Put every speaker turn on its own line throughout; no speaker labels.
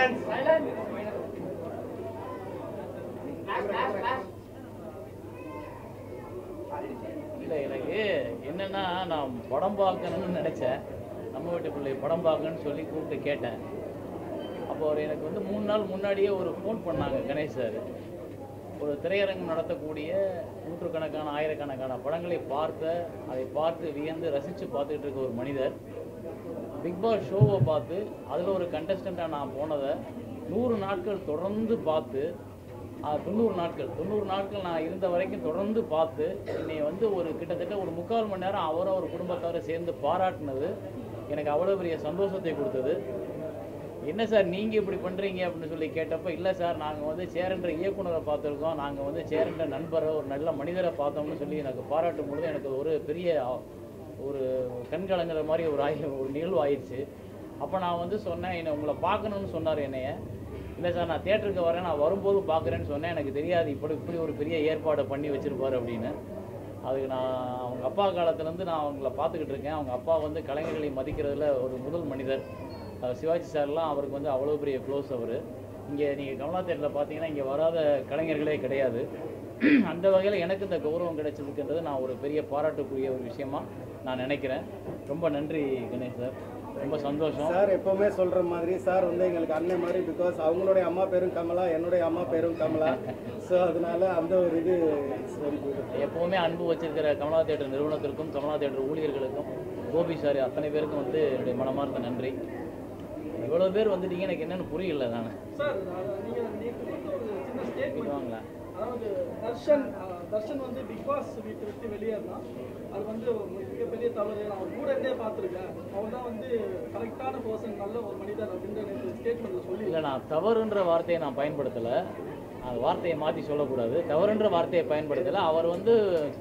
Silence
இல்லை எனக்கு என்னன்னா நான் படம் பார்க்கணும்னு நினச்சேன் நம்ம வீட்டு பிள்ளை படம் பார்க்கணும்னு சொல்லி கூப்பிட்டு கேட்டேன் அப்போ அவர் எனக்கு வந்து மூணு நாள் முன்னாடியே ஒரு ஃபோன் பண்ணாங்க கணேஷ் சார் ஒரு திரையரங்கம் நடத்தக்கூடிய நூற்றுக்கணக்கான ஆயிரக்கணக்கான படங்களை பார்த்த அதை பார்த்து வியந்து ரசித்து பார்த்துக்கிட்டு இருக்க ஒரு மனிதர் பிக் பாஸ் ஷோவை பார்த்து அதில் ஒரு கண்டஸ்டண்ட்டாக நான் போனதை நூறு நாட்கள் தொடர்ந்து பார்த்து ஆஹ், தொண்ணூறு நாட்கள் தொண்ணூறு நாட்கள் நான் இருந்த வரைக்கும் தொடர்ந்து பார்த்து என்னை வந்து ஒரு கிட்டத்தட்ட ஒரு முக்கால் மணி நேரம் அவரும் அவர் குடும்பத்தாரும் சேர்ந்து பாராட்டினது எனக்கு அவ்வளோ பெரிய சந்தோஷத்தை கொடுத்தது என்ன சார் நீங்கள் இப்படி பண்ணுறீங்க அப்படின்னு சொல்லி கேட்டப்போ இல்லை சார் நாங்கள் வந்து சேரன்ற இயக்குனரை பார்த்துருக்கோம் நாங்கள் வந்து சேரன்ற நண்பரை ஒரு நல்ல மனிதரை பார்த்தோம்னு சொல்லி எனக்கு பாராட்டும் பொழுது எனக்கு ஒரு பெரிய ஆ- ஒரு கண்கலங்குற மாதிரி ஒரு ஆயி ஒரு நிகழ்வு ஆயிடுச்சு அப்போ நான் வந்து சொன்னேன் என்னை உங்களை பார்க்கணும்னு சொன்னார் என்னைய இல்லை சார் நான் தேட்டருக்கு வரேன் நான் வரும்போது பார்க்குறேன்னு சொன்னேன் எனக்கு தெரியாது இப்படி இப்படி ஒரு பெரிய ஏற்பாடை பண்ணி வச்சிருப்பாரு அப்படின்னு அதுக்கு நான் அவங்க அப்பா காலத்துலேருந்து நான் அவங்கள பார்த்துக்கிட்டு இருக்கேன் அவங்க அப்பா வந்து கலைஞர்களை மதிக்கிறதுல ஒரு முதல் மனிதர் அஹ் சிவாஜி சார்லாம் அவருக்கு வந்து அவ்வளோ பெரிய க்ளோஸ் அவர் இங்கே நீங்கள் கமலா தேட்டரில் பார்த்தீங்கன்னா இங்கே வராத கலைஞர்களே கிடையாது அந்த வகையில் எனக்கு இந்த கௌரவம் கிடைச்சதுக்குன்றது நான் ஒரு பெரிய பாராட்டுக்குரிய ஒரு விஷயமா நான் நினைக்கிறேன் ரொம்ப நன்றி கணேஷ் சார் ரொம்ப சந்தோஷம்
சார் எப்பவுமே சொல்ற மாதிரி சார் வந்து எங்களுக்கு அண்ணன் மாதிரி பிகாஸ் அவங்களுடைய அம்மா பேரும் கமலா என்னுடைய அம்மா பேரும் கமலா ஸோ அதனால அந்த ஒரு இது very good.
எப்போவுமே அன்பு வச்சிருக்கிற கமலா தேட்டர் நிறுவனத்திற்கும் கமலா தேட்டர் ஊழியர்களுக்கும் கோபி சார் அத்தனை பேருக்கும் வந்து என்னுடைய மனமார்ந்த நன்றி இவ்வளோ பேர் வந்துட்டீங்க எனக்கு என்னன்னு புரியல நான்
சார் அது நீங்க நீங்க கொடுத்த ஒரு சின்ன ஸ்டேட்மெண்ட்
வாங்களேன்
அதாவது தர்ஷன் அஹ், தர்ஷன் வந்து பிக் பாஸ் வீட்டை விட்டு வெளியேறினா அது வந்து ஒரு மிகப்பெரிய தவறு நான் அவர் கூட இருந்தே பார்த்துருக்கேன் அவர் தான் வந்து கரெக்டான பர்சன் நல்ல ஒரு மனிதர் அப்படின்ற எனக்கு ஸ்டேட்மெண்ட்ல சொல்லி
இல்லை நான் தவறுன்ற வார்த்தையை நான் பயன்படுத்தலை அந்த வார்த்தையை மாற்றி சொல்லக்கூடாது தவறுன்ற வார்த்தையை பயன்படுத்தலை அவர் வந்து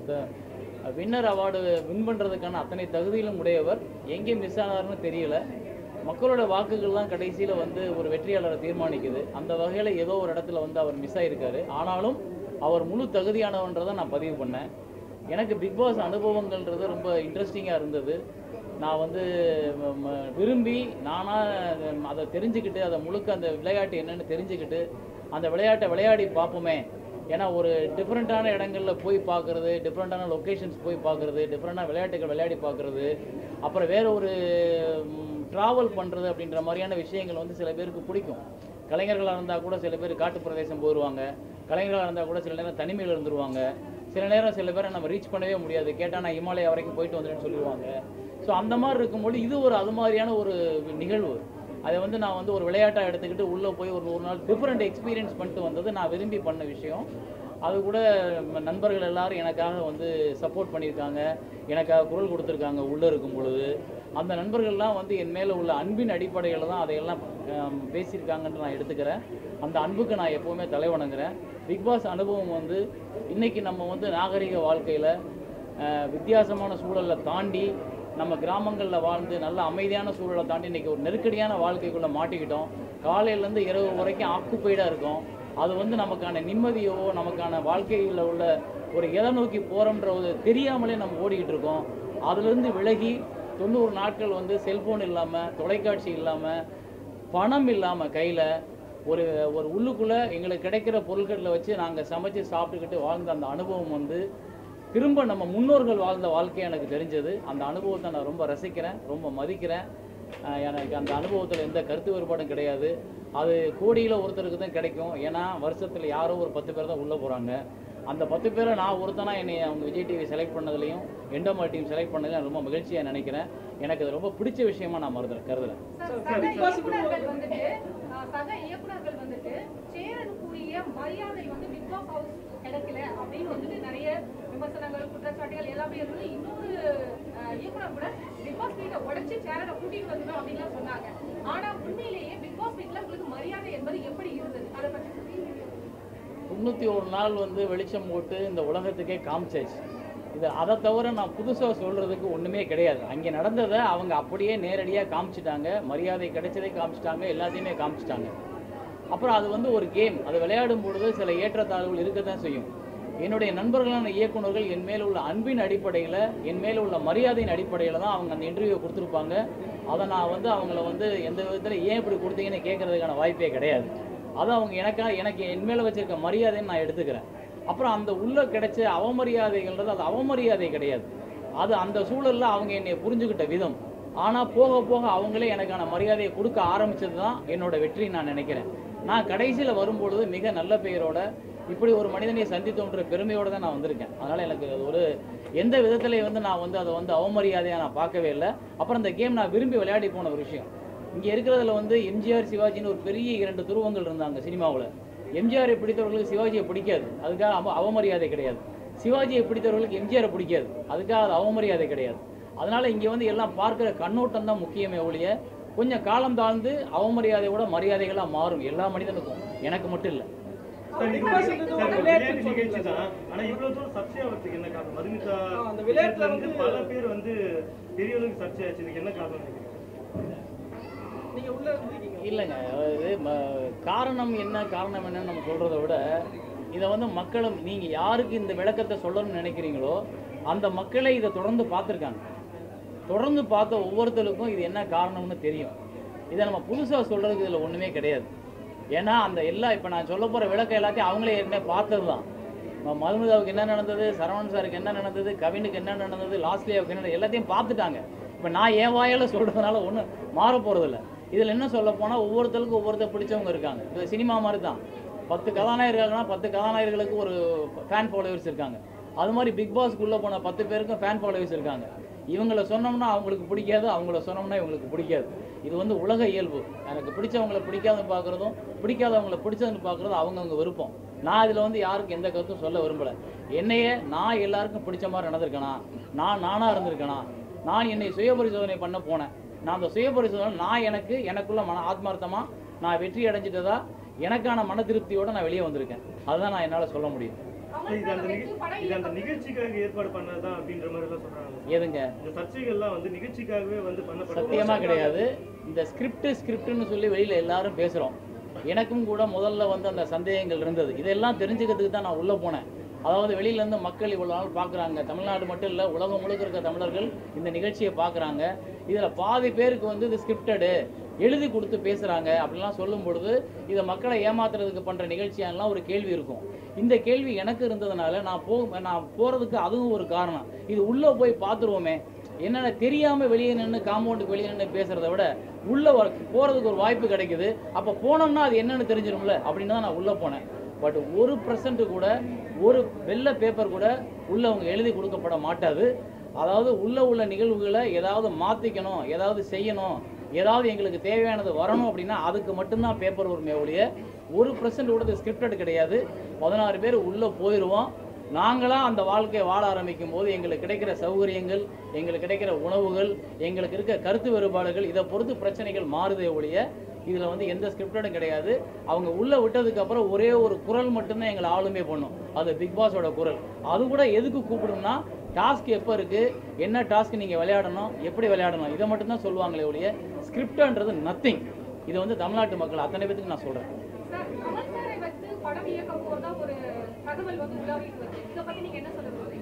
வின்னர் அவார்டு வின் பண்ணுறதுக்கான அத்தனை தகுதியிலும் உடையவர் எங்கே மிஸ் ஆனார்னு தெரியல மக்களோட வாக்குகள் தான் கடைசியில் வந்து ஒரு வெற்றியாளரை தீர்மானிக்குது அந்த வகையில் ஏதோ ஒரு இடத்துல வந்து அவர் மிஸ் ஆகிருக்காரு ஆனாலும் அவர் முழு தகுதியானவன்றதை நான் பதிவு பண்ணேன் எனக்கு பிக் பாஸ் அனுபவங்கள்ன்றது ரொம்ப இன்ட்ரெஸ்டிங்காக இருந்தது நான் வந்து ம- ம- விரும்பி நானாக அதை தெரிஞ்சுக்கிட்டு அதை முழுக்க அந்த விளையாட்டு என்னன்னு தெரிஞ்சுக்கிட்டு அந்த விளையாட்டை விளையாடி பார்ப்போமே ஏன்னா ஒரு டிஃப்ரெண்ட்டான இடங்கள்ல போய் பார்க்குறது டிஃப்ரெண்ட்டான லொக்கேஷன்ஸ் போய் பார்க்குறது டிஃப்ரெண்ட்டான விளையாட்டுகள் விளையாடி பார்க்குறது அப்புறம் வேற ஒரு ட்ராவல் பண்ணுறது அப்படின்ற மாதிரியான விஷயங்கள் வந்து சில பேருக்கு பிடிக்கும் கலைஞர்களாக இருந்தால் கூட சில பேர் காட்டு பிரதேசம் போயிடுவாங்க கலைஞர்களாக இருந்தால் கூட சில நேரம் தனிமையில் இருந்துருவாங்க சில நேரம் சில பேரை நம்ம ரீச் பண்ணவே முடியாது கேட்டால் நான் இமாலயா வரைக்கும் போயிட்டு வந்துட்டேன்னு சொல்லிடுவாங்க ஸோ அந்த மாதிரி இருக்கும்போது இது ஒரு அது மாதிரியான ஒரு நிகழ்வு அதை வந்து நான் வந்து ஒரு விளையாட்டாக எடுத்துக்கிட்டு உள்ளே போய் ஒரு நூறு நாள் டிஃப்ரெண்ட் எக்ஸ்பீரியன்ஸ் பண்ணிட்டு வந்தது நான் விரும்பி பண்ண விஷயம் அது கூட நம்ம நண்பர்கள் எல்லாரும் எனக்காக வந்து சப்போர்ட் பண்ணியிருக்காங்க எனக்காக குரல் கொடுத்துருக்காங்க உள்ளே இருக்கும் பொழுது அந்த நண்பர்கள்லாம் வந்து என் மேலே உள்ள அன்பின் அடிப்படையில் தான் அதையெல்லாம் ஆம், பேசியிருக்காங்கன்னு நான் எடுத்துக்கிறேன் அந்த அன்புக்கு நான் எப்போவுமே தலை வணங்குறேன் பிக் பாஸ் அனுபவம் வந்து இன்னைக்கு நம்ம வந்து நாகரிக வாழ்க்கையில் வித்தியாசமான சூழலை தாண்டி நம்ம கிராமங்களில் வாழ்ந்து நல்ல அமைதியான சூழலை தாண்டி இன்னைக்கு ஒரு நெருக்கடியான வாழ்க்கைக்குள்ளே மாட்டிக்கிட்டோம் காலையிலேருந்து இரவு வரைக்கும் ஆக்குப்பைடாக இருக்கோம் அது வந்து நமக்கான நிம்மதியோ நமக்கான வாழ்க்கையில் உள்ள ஒரு எதை நோக்கி போகிறோன்ற ஒரு தெரியாமலே நம்ம ஓடிக்கிட்டு இருக்கோம் அதுலேருந்து விலகி தொண்ணூறு நாட்கள் வந்து செல்போன் இல்லாமல் தொலைக்காட்சி இல்லாமல் பணம் இல்லாமல் கையில் ஒரு ஒரு உள்ளுக்குள்ளே எங்களுக்கு கிடைக்கிற பொருட்களில் வச்சு நாங்கள் சமைச்சு சாப்பிட்டுக்கிட்டு வாழ்ந்த அந்த அனுபவம் வந்து திரும்ப நம்ம முன்னோர்கள் வாழ்ந்த வாழ்க்கை எனக்கு தெரிஞ்சது அந்த அனுபவத்தை நான் ரொம்ப ரசிக்கிறேன் ரொம்ப மதிக்கிறேன் அஹ் எனக்கு அந்த அனுபவத்தில் எந்த கருத்து வேறுபாடும் கிடையாது அது கோடியில் ஒருத்தருக்கு தான் கிடைக்கும் ஏன்னா வருஷத்தில் யாரோ ஒரு பத்து பேர் தான் உள்ளே போகிறாங்க அந்த பத்து பேரை நான் ஒருத்தனா என்னை அவங்க விஜய் டிவி செலக்ட் பண்ணதுலையும் எண்டோமா டீம் செலக்ட் பண்ணதுலையும் நான் ரொம்ப மகிழ்ச்சியாக நினைக்கிறேன் எனக்கு அது ரொம்ப பிடிச்ச விஷயமா நான் மருது கருதுறேன்
சார், சக இயக்குனர்கள் வந்துட்டு அஹ், சக இயக்குனர்கள் வந்துட்டு சேரனுக்குரிய மரியாதை வந்து பிக் பாஸ் ஹவுஸ் கிடைக்கல அப்படின்னு வந்துட்டு நிறைய விமர்சனங்கள் குற்றச்சாட்டுகள் எல்லாமே இருந்தது இன்னொரு அஹ், இயக்குனர் கூட பிக் பாஸ் வீட்டை உடைச்சு சேரனை கூட்டிட்டு வந்துடும் அப்படின்லாம் சொன்னாங்க ஆனா உண்மையிலேயே பிக் பாஸ் வீட்ல உங்களுக்கு மரியாதை என்பது எப்படி இருந்தது அதை பற்றி சொல்லுங்க.
தொண்ணூற்றி ஒரு நாள் வந்து வெளிச்சம் போட்டு இந்த உலகத்துக்கே காமிச்சாச்சு இது அதை தவிர நான் புதுசாக சொல்கிறதுக்கு ஒன்றுமே கிடையாது அங்கே நடந்ததை அவங்க அப்படியே நேரடியாக காமிச்சிட்டாங்க மரியாதை கிடைச்சதே காமிச்சிட்டாங்க எல்லாத்தையுமே காமிச்சிட்டாங்க அப்புறம் அது வந்து ஒரு கேம் அது விளையாடும் பொழுது சில ஏற்றத்தாழ்வுகள் இருக்க தான் செய்யும் என்னுடைய நண்பர்களான இயக்குனர்கள் என் மேல உள்ள அன்பின் அடிப்படையில் என் மேல உள்ள மரியாதையின் அடிப்படையில் தான் அவங்க அந்த இன்டர்வியூ கொடுத்துருப்பாங்க அதை நான் வந்து அவங்கள வந்து எந்த விதத்தில் ஏன் இப்படி கொடுத்தீங்கன்னு கேட்கறதுக்கான வாய்ப்பே கிடையாது அது அவங்க எனக்காக எனக்கு என் மேலே வச்சிருக்க மரியாதைன்னு நான் எடுத்துக்கிறேன் அப்புறம் அந்த உள்ள கிடைச்ச அவமரியாதைகள்ன்றது அது அவமரியாதை கிடையாது அது அந்த சூழலில் அவங்க என்னை புரிஞ்சுக்கிட்ட விதம் ஆனால் போக போக அவங்களே எனக்கான மரியாதையை கொடுக்க ஆரம்பிச்சது தான் என்னோட வெற்றி நான் நினைக்கிறேன் நான் கடைசியில் வரும்பொழுது மிக நல்ல பெயரோட இப்படி ஒரு மனிதனை சந்தித்தோன்ற பெருமையோடு தான் நான் வந்திருக்கேன் அதனால் எனக்கு அது ஒரு எந்த விதத்துலையும் வந்து நான் வந்து அதை வந்து அவமரியாதையாக நான் பார்க்கவே இல்லை அப்புறம் இந்த கேம் நான் விரும்பி விளையாடி போன ஒரு விஷயம் இங்கே இருக்கிறதுல வந்து எம்ஜிஆர் சிவாஜின்னு ஒரு பெரிய இரண்டு துருவங்கள் இருந்தாங்க சினிமாவில் எம்ஜிஆரை பிடித்தவர்களுக்கு சிவாஜியை பிடிக்காது அதுக்காக அவ அவமரியாதை கிடையாது சிவாஜியை பிடித்தவர்களுக்கு எம்ஜிஆரை பிடிக்காது அதுக்காக அது அவமரியாதை கிடையாது அதனால இங்கே வந்து எல்லாம் பார்க்குற கண்ணோட்டம் தான் முக்கியமே ஒழிய கொஞ்சம் காலம் தாழ்ந்து அவமரியாதையோட மரியாதைகளாக மாறும் எல்லா மனிதனுக்கும் எனக்கு மட்டும் இல்லை
சார்,
Big
நீங்க
Boss
சார்,
வந்து
ஒரு
ஒரு
விளையாட்டு
விளையாட்டு
நிகழ்ச்சி
சொல்றீங்க
தான் ஆனா இவ்வளவு தூரம் சர்ச்சையாகிறதுக்கு என்ன காரணம் மதுமிதா
ஆ, அந்த விளையாட்டுல
விஷயத்துல வந்து
வந்து-
பல பேர் வந்து பெரிய அளவுக்கு சர்ச்சையாச்சு இதுக்கு என்ன காரணம் நினைக்கிறீங்க
நீங்க உள்ள இருந்திருக்கீங்க
இல்லைங்க அதாவது ம- காரணம் என்ன காரணம் என்னன்னு நம்ம சொல்கிறத விட இதை வந்து மக்களும் நீங்கள் யாருக்கு இந்த விளக்கத்தை சொல்லணும்னு நினைக்கிறீங்களோ அந்த மக்களே இதை தொடர்ந்து பார்த்துருக்காங்க தொடர்ந்து பார்த்த ஒவ்வொருத்தருக்கும் இது என்ன காரணம்னு தெரியும் இதை நம்ம புதுசாக சொல்கிறதுக்கு இதில் ஒன்றுமே கிடையாது ஏன்னா அந்த எல்லா இப்போ நான் சொல்ல போகிற விளக்கம் எல்லாத்தையும் அவங்களே ஏற்கனவே பார்த்தது தான் ம- மதுமிதாவுக்கு என்ன நடந்தது சரவணன் சாருக்கு என்ன நடந்தது கவினுக்கு என்ன நடந்தது லாஸ்லியாவுக்கு என்ன நடந்தது, எல்லாத்தையும் பார்த்துட்டாங்க இப்போ நான் என் வாயால் சொல்கிறதுனால ஒன்றும் மாற போகிறதில்ல இதில் என்ன சொல்ல போனால் ஒவ்வொருத்தருக்கும் ஒவ்வொருத்தர் பிடிச்சவங்க இருக்காங்க இது சினிமா மாதிரி தான் பத்து கதாநாயகர்கள்னா பத்து கதாநாயகர்களுக்கு ஒரு ஃபேன் ஃபாலோவர்ஸ் இருக்காங்க அது மாதிரி பிக் பாஸ்க்குள்ளே போன பத்து பேருக்கும் ஃபேன் ஃபாலோவர்ஸ் இருக்காங்க இவங்கள சொன்னோம்னா அவங்களுக்கு பிடிக்காது அவங்கள சொன்னோம்னா இவங்களுக்கு பிடிக்காது இது வந்து உலக இயல்பு எனக்கு பிடிச்சவங்கள பிடிக்காதுன்னு பார்க்குறதும் பிடிக்காதவங்கள பிடிச்சதுன்னு பார்க்குறதும் அவங்கவுங்க விருப்பம் நான் இதில் வந்து யாருக்கும் எந்த கருத்தும் சொல்ல விரும்பலை என்னையே நான் எல்லாருக்கும் பிடிச்ச மாதிரி நடந்திருக்கேனா நான் நானாக இருந்திருக்கேனா நான் என்னை சுய பரிசோதனை பண்ண போனேன் நான் அந்த சுய பரிசோதனை நான் எனக்கு எனக்குள்ள மன ஆத்மார்த்தமாக நான் வெற்றி அடைஞ்சிட்டதா எனக்கான மன திருப்தியோட நான் வெளியே வந்திருக்கேன் அதுதான் நான் என்னால் சொல்ல முடியும்
கமல்
இது அந்த
சார்
நிக-
வெற்றி படம்
இது அந்த
இயக்கம்
நிகழ்ச்சிக்காக ஏற்பாடு பண்ணதுதான் அப்படின்ற மாதிரி எல்லாம் சொல்றாங்க
எதுங்க
இந்த சர்ச்சைகள்லாம் வந்து நிகழ்ச்சிக்காகவே வந்து பண்ணப்பட்ட
சத்தியமா கிடையாது இந்த ஸ்கிரிப்ட் ஸ்கிரிப்ட்னு சொல்லி வெளியில எல்லாரும் பேசுறோம் எனக்கும் கூட முதல்ல வந்து அந்த சந்தேகங்கள் இருந்தது இதெல்லாம் தெரிஞ்சுக்கிறதுக்கு தான் நான் உள்ள போனேன் அதாவது வெளியில இருந்து மக்கள் இவ்வளவு நாள் பார்க்குறாங்க தமிழ்நாடு மட்டும் இல்லை உலகம் முழுக்க இருக்க தமிழர்கள் இந்த நிகழ்ச்சியை பார்க்குறாங்க இதில் பாதி பேருக்கு வந்து இது ஸ்கிரிப்டடு எழுதி கொடுத்து பேசுகிறாங்க அப்படிலாம் சொல்லும் பொழுது இதை மக்களை ஏமாத்துறதுக்கு பண்ணுற நிகழ்ச்சியானலாம் ஒரு கேள்வி இருக்கும் இந்த கேள்வி எனக்கு இருந்ததுனால நான் போ நான் போகிறதுக்கு அதுவும் ஒரு காரணம் இது உள்ளே போய் பார்த்துருவோமே என்னென்ன தெரியாமல் வெளியே நின்று காம்பவுண்டுக்கு வெளியே நின்று பேசுகிறத விட உள்ளே வர போகிறதுக்கு ஒரு வாய்ப்பு கிடைக்குது அப்போ போனோம்னா அது என்னன்னு தெரிஞ்சிடும்ல அப்படின்னு தான் நான் உள்ளே போனேன் பட் ஒரு பர்சன்ட் கூட ஒரு வெள்ளை பேப்பர் கூட உள்ள அவங்க எழுதி கொடுக்கப்பட மாட்டாது அதாவது உள்ள உள்ள நிகழ்வுகளை ஏதாவது மாற்றிக்கணும் ஏதாவது செய்யணும் ஏதாவது எங்களுக்கு தேவையானது வரணும் அப்படின்னா அதுக்கு மட்டும்தான் பேப்பர் உரிமை ஒழிய ஒரு பர்சன்ட் கூட ஸ்கிரிப்டட் கிடையாது பதினாறு பேர் உள்ளே போயிடுவோம் நாங்களாக அந்த வாழ்க்கையை வாழ ஆரம்பிக்கும் போது எங்களுக்கு கிடைக்கிற சௌகரியங்கள் எங்களுக்கு கிடைக்கிற உணவுகள் எங்களுக்கு இருக்க கருத்து வேறுபாடுகள் இதை பொறுத்து பிரச்சனைகள் மாறுதே ஒழிய இதில் வந்து எந்த ஸ்கிரிப்டடும் கிடையாது அவங்க உள்ளே விட்டதுக்கு அப்புறம் ஒரே ஒரு குரல் மட்டும்தான் எங்களை ஆளுமே பண்ணும் அது பிக் பாஸோட குரல் அது கூட எதுக்கு கூப்பிடும்னா டாஸ்க் எப்போ இருக்குது என்ன டாஸ்க் நீங்கள் விளையாடணும் எப்படி விளையாடணும் இதை மட்டும்தான் சொல்லுவாங்களே ஒழிய ஸ்கிரிப்டன்றது நத்திங் இது வந்து தமிழ்நாட்டு மக்கள் அத்தனை பேத்துக்கு நான் சொல்கிறேன்
சார் கமல் சாரை வச்சு படம் இயக்க போறதா ஒரு தகவல் வந்து உலாவிட்டு வருது இதை பத்தி நீங்க என்ன சொல்ல போறீங்க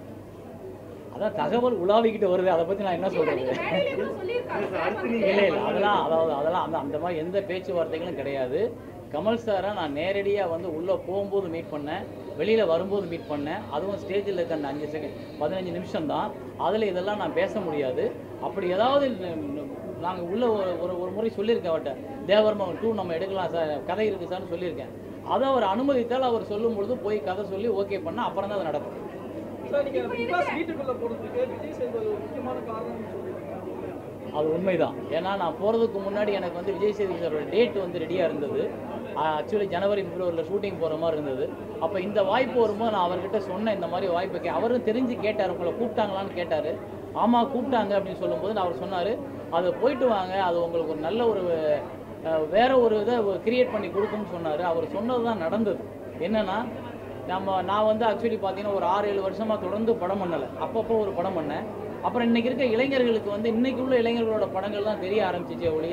அதான் தகவல் உலாவிக்கிட்டு வருது அதை பற்றி நான் என்ன
இல்ல,
சொல்கிறது
நீங்க மேடையிலே கூட சொல்லியிருக்காங்க சார்
அடுத்து
வந்து-
நீங்க-
இல்லை இல்லை அதெல்லாம் அதாவது அதெல்லாம் அந்த அந்த மாதிரி எந்த பேச்சுவார்த்தைகளும் கிடையாது கமல் சாரை நான் நேரடியாக வந்து உள்ளே போகும்போது மீட் பண்ணேன் வெளியில் வரும்போது மீட் பண்ணேன் அதுவும் ஸ்டேஜில் இருக்க அந்த அஞ்சு செகண்ட் பதினஞ்சு நிமிஷம் தான் அதில் இதெல்லாம் நான் பேச முடியாது அப்படி ஏதாவது நாங்கள் உள்ள ஒரு ஒரு ஒரு முறை சொல்லியிருக்கேன் அவர்கிட்ட தேவர்மம் டூ நம்ம எடுக்கலாம் சார் கதை இருக்குது சார்னு சொல்லியிருக்கேன் அதை அவர் அனுமதித்தால் அவர் சொல்லும் பொழுது போய் கதை சொல்லி ஓகே பண்ணால் அப்புறம் தான் அது நடக்கும்
சார் நீங்க பிக் பாஸ் வீட்டுக்குள்ள போறதுக்கு விஜய் சேதுபதி ஒரு முக்கியமான காரணம்னு சொல்லியிருக்கீங்க
அது உண்மைதான் ஏன்னா நான் போகிறதுக்கு முன்னாடி எனக்கு வந்து விஜய் சேதுபதி சாரோட டேட் வந்து ரெடியாக இருந்தது ஆக்சுவலி ஜனவரி பிப்ரவரியில் ஷூட்டிங் போகிற மாதிரி இருந்தது அப்போ இந்த வாய்ப்பு வரும்போது நான் அவர்கிட்ட சொன்னேன் இந்த மாதிரி வாய்ப்பு கே அவரும் தெரிஞ்சு கேட்டார் உங்களை கூப்பிட்டாங்களான்னு கேட்டார் ஆமாம் கூப்பிட்டாங்க அப்படின்னு சொல்லும்போது நான் அவர் சொன்னார் அது போயிட்டு வாங்க அது உங்களுக்கு ஒரு நல்ல ஒரு அஹ், வேற ஒரு இதை கிரியேட் பண்ணி கொடுக்கும்னு சொன்னார் அவர் சொன்னது தான் நடந்தது என்னன்னா நம்ம நான் வந்து ஆக்சுவலி பார்த்தீங்கன்னா ஒரு ஆறு ஏழு வருஷமாக தொடர்ந்து படம் பண்ணலை அப்பப்போ ஒரு படம் பண்ணேன் அப்புறம் இன்னைக்கு இருக்க இளைஞர்களுக்கு வந்து இன்னைக்கு உள்ள இளைஞர்களோட படங்கள் தான் தெரிய ஆரம்பிச்சிச்சே ஒழிய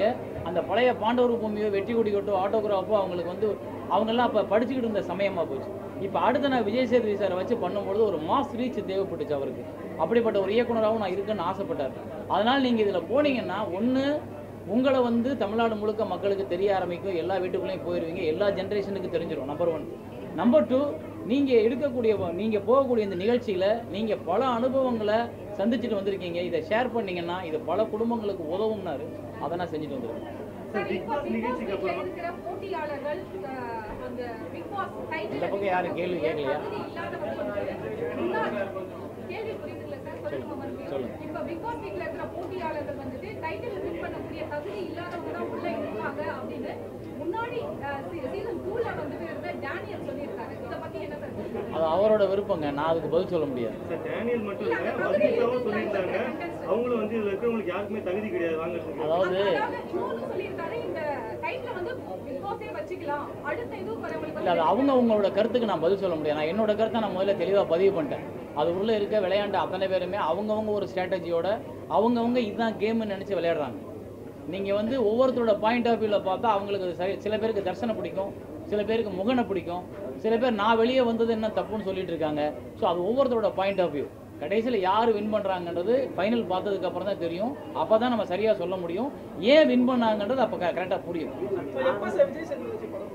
அந்த பழைய பாண்டவர் பூமியோ வெற்றி கொடி கட்டோ ஆட்டோகிராஃபோ அவங்களுக்கு வந்து அவங்கெல்லாம் அப்போ படிச்சுக்கிட்டு இருந்த சமயமாக போச்சு இப்போ அடுத்து நான் விஜய் சேதுபதி சாரை வச்சு பண்ணும்பொழுது ஒரு மாஸ் ரீச் தேவைப்பட்டுச்சு அவருக்கு அப்படிப்பட்ட ஒரு இயக்குனராகவும் நான் இருக்கேன்னு ஆசைப்பட்டார் அதனால் நீங்கள் இதில் போனீங்கன்னா ஒன்று உங்களை வந்து தமிழ்நாடு முழுக்க மக்களுக்கு தெரிய ஆரம்பிக்கும் எல்லா வீட்டுக்குள்ளேயும் போயிடுவீங்க எல்லா ஜென்ரேஷனுக்கு தெரிஞ்சிடும் நம்பர் ஒன் நம்பர் டூ நீங்கள் எடுக்கக்கூடிய நீங்கள் போகக்கூடிய இந்த நிகழ்ச்சியில் நீங்கள் பல அனுபவங்களை சந்திச்சுட்டு வந்திருக்கீங்க இதை ஷேர் பண்ணீங்கன்னா இது பல குடும்பங்களுக்கு உதவும்னாரு அதை நான் செஞ்சுட்டு வந்திருக்கேன்
சார், இப்போ பிக் பாஸ் வீட்ல இருக்கிற போட்டியாளர்கள் அஹ், அந்த பிக் பாஸ் title
இந்த பக்கம் யாரும் கேள்வி கேட்கலையா?
தகுதி இல்லாதவர்கள் வந்து முன்னாடி கேள்வி புரியுதுங்களா சார் சொல்லுங்க மறுபடியும்.
சொல்லுங்க.
இப்போ பிக் பாஸ் வீட்ல இருக்கிற போட்டியாளர்கள் வந்துட்டு டைட்டில் வின் பண்ணக்கூடிய தகுதி இல்லாதவங்க தான் உள்ள இருக்காங்க அப்படின்னு முன்னாடி சீசன் டூல வந்துட்டு இருந்த டேனியல் சொல்லியிருக்காரு இதை பத்தி என்ன சார் சொல்றீங்க?
அது அவரோட விருப்பங்க நான் அதுக்கு பதில் சொல்ல முடியாது
சார் டேனியல் மட்டும் இல்ல வசீசாவும் சொல்லியிருந்தாங்க அவங்களும் வந்து இதுல இருக்கிறவங்களுக்கு யாருக்குமே தகுதி கிடையாது வாங்குறதுக்கு
அதாவது
அதாவது ஜோனு சொல்லியிருக்காரு இந்த டைட்டில் வந்து பிக் பாஸே வச்சுக்கலாம் அடுத்த இதுவும் வரவங்களுக்கு
இல்லை அது அவங்க அவங்களோட கருத்துக்கு நான் பதில் சொல்ல முடியாது நான் என்னோட கருத்தை நான் முதல்ல தெளிவாக பதிவு பண்ணிட்டேன் அது உள்ளே இருக்க விளையாண்ட அத்தனை பேருமே அவங்கவங்க ஒரு ஸ்ட்ராட்டஜியோட அவங்கவங்க இதுதான் கேம்னு நினச்சி விளையாடுறாங்க நீங்கள் வந்து ஒவ்வொருத்தரோட பாயிண்ட் ஆஃப் வியூவில் பார்த்தா அவங்களுக்கு அது சரி சில பேருக்கு தர்சனை பிடிக்கும் சில பேருக்கு முகனை பிடிக்கும் சில பேர் நான் வெளியே வந்தது என்ன தப்புன்னு சொல்லிட்டு இருக்காங்க ஸோ அது ஒவ்வொருத்தரோட பாயிண்ட் ஆஃப் வியூ கடைசியில் யார் வின் பண்ணுறாங்கன்றது ஃபைனல் பார்த்ததுக்கு அப்புறம் தான் தெரியும் அப்போ தான் நம்ம சரியாக சொல்ல முடியும் ஏன் வின் பண்ணாங்கன்றது அப்போ கரெக்டாக புரியும்
So, எப்ப சார் விஜய் சேதுபதி வச்சு படம்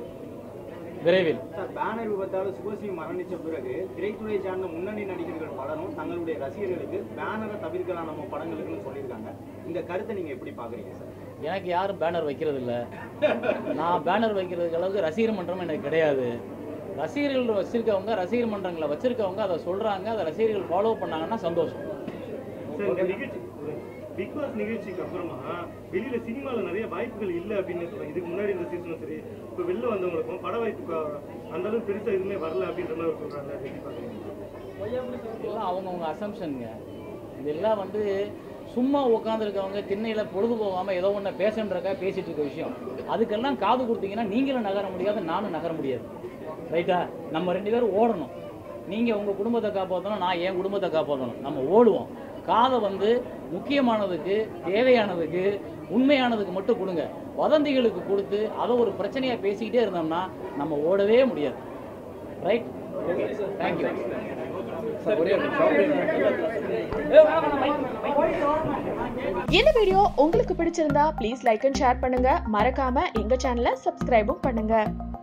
விரைவில்
சார் பேனர் விபத்தால் சுபஸ்ரீ மரணித்த பிறகு திரைத்துறையை சார்ந்த முன்னணி நடிகர்கள் பலரும் தங்களுடைய ரசிகர்களுக்கு பேனரை தவிர்க்கலாம் நம்ம படங்களுக்குன்னு சொல்லியிருக்காங்க இந்த கருத்தை நீங்க எப்படி பாக்குறீங்க சார்
எனக்கு யாரும் பேனர் வைக்கிறது இல்ல நான் பேனர் வைக்கிறதுக்கு அளவுக்கு ரசிகர் மன்றம் எனக்கு கிடையாது ரசிகர்கள் வச்சிருக்கவங்க ரசிகர் மன்றங்களை வச்சிருக்கவங்க அதை சொல்றாங்க அதை ரசிகர்கள் ஃபாலோ பண்ணாங்கன்னா சந்தோஷம்
சார் இந்த நிகழ்ச்சி பிக் பாஸ் நிகழ்ச்சிக்கு அப்புறமா வெளியில சினிமால நிறைய வாய்ப்புகள் இல்லை அப்படின்னு சொல்றேன் இதுக்கு முன்னாடி இந்த சீசனும் சரி இப்போ வெளில வந்தவங்களுக்கும் பட வாய்ப்பு க- அந்த அளவுக்கு பெருசா எதுவுமே வரல அப்படின்ற மாதிரி சொல்றாங்க அதை எப்படி பாக்குறீங்க
எல்லாம் அவங்கவுங்க அசம்ஷனுங்க இதெல்லாம் வந்து சும்மா உட்காந்துருக்கவங்க திண்ணையில் பொழுது போகாமல் ஏதோ ஒன்று பேசன்றக்கா பேசிட்டு இருக்க விஷயம் அதுக்கெல்லாம் காது கொடுத்தீங்கன்னா நீங்களும் நகர முடியாது நானும் நகர முடியாது ரைட்டா நம்ம ரெண்டு பேரும் ஓடணும் நீங்கள் உங்கள் குடும்பத்தை காப்பாற்றணும் நான் என் குடும்பத்தை காப்பாற்றணும் நம்ம ஓடுவோம் காதை வந்து முக்கியமானதுக்கு தேவையானதுக்கு உண்மையானதுக்கு மட்டும் கொடுங்க வதந்திகளுக்கு கொடுத்து அதை ஒரு பிரச்சனையாக பேசிக்கிட்டே இருந்தோம்னா நம்ம ஓடவே முடியாது ரைட் ஓகே தேங்க்யூ
இந்த வீடியோ உங்களுக்கு பிடிச்சிருந்தா ப்ளீஸ் லைக் அண்ட் ஷேர் பண்ணுங்க மறக்காம எங்க சேனலை சப்ஸ்கிரைபும் பண்ணுங்க